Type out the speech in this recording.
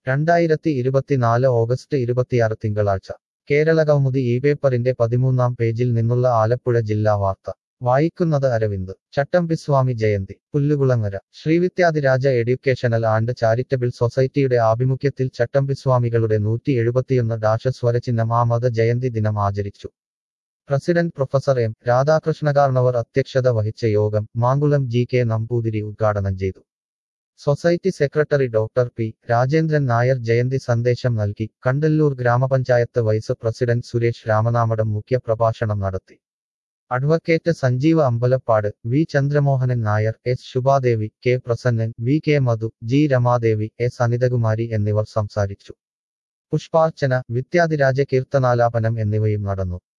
രണ്ടായിരത്തി ഇരുപത്തിനാല് ഓഗസ്റ്റ് ഇരുപത്തിയാറ് തിങ്കളാഴ്ച കേരള കൗമുദി ഈ പേപ്പറിന്റെ പതിമൂന്നാം പേജിൽ നിന്നുള്ള ആലപ്പുഴ ജില്ലാ വാർത്ത വായിക്കുന്നത് Aravind Chattampiswami Jayanti Pullukulangara Sreevidyadhiraja educational and charitable സൊസൈറ്റിയുടെ ആഭിമുഖ്യത്തിൽ ചട്ടമ്പിസ്വാമികളുടെ നൂറ്റി എഴുപത്തിയൊന്ന് ഡാഷ സ്വരചിഹ്നമാമത ജയന്തി ദിനം ആചരിച്ചു പ്രസിഡന്റ് പ്രൊഫസർ എം രാധാകൃഷ്ണകാർണവർ അധ്യക്ഷത വഹിച്ച യോഗം മാങ്കുളം ജി കെ നമ്പൂതിരി ഉദ്ഘാടനം ചെയ്തു society secretary doctor P Rajendran Nair ജയന്തി സന്ദേശം നൽകി കണ്ടല്ലൂർ ഗ്രാമപഞ്ചായത്ത് വൈസ് പ്രസിഡന്റ് സുരേഷ് രാമനാമടം മുഖ്യപ്രഭാഷണം നടത്തി advocate Sanjeeva Ambalappad V Chandramohanan Nair S Subhadevi K Prasannan V K Madhu G Ramadevi S Anithakumari എന്നിവർ സംസാരിച്ചു പുഷ്പാർച്ചന വിദ്യാധിരാജ കീർത്തനാലാപനം എന്നിവയും നടന്നു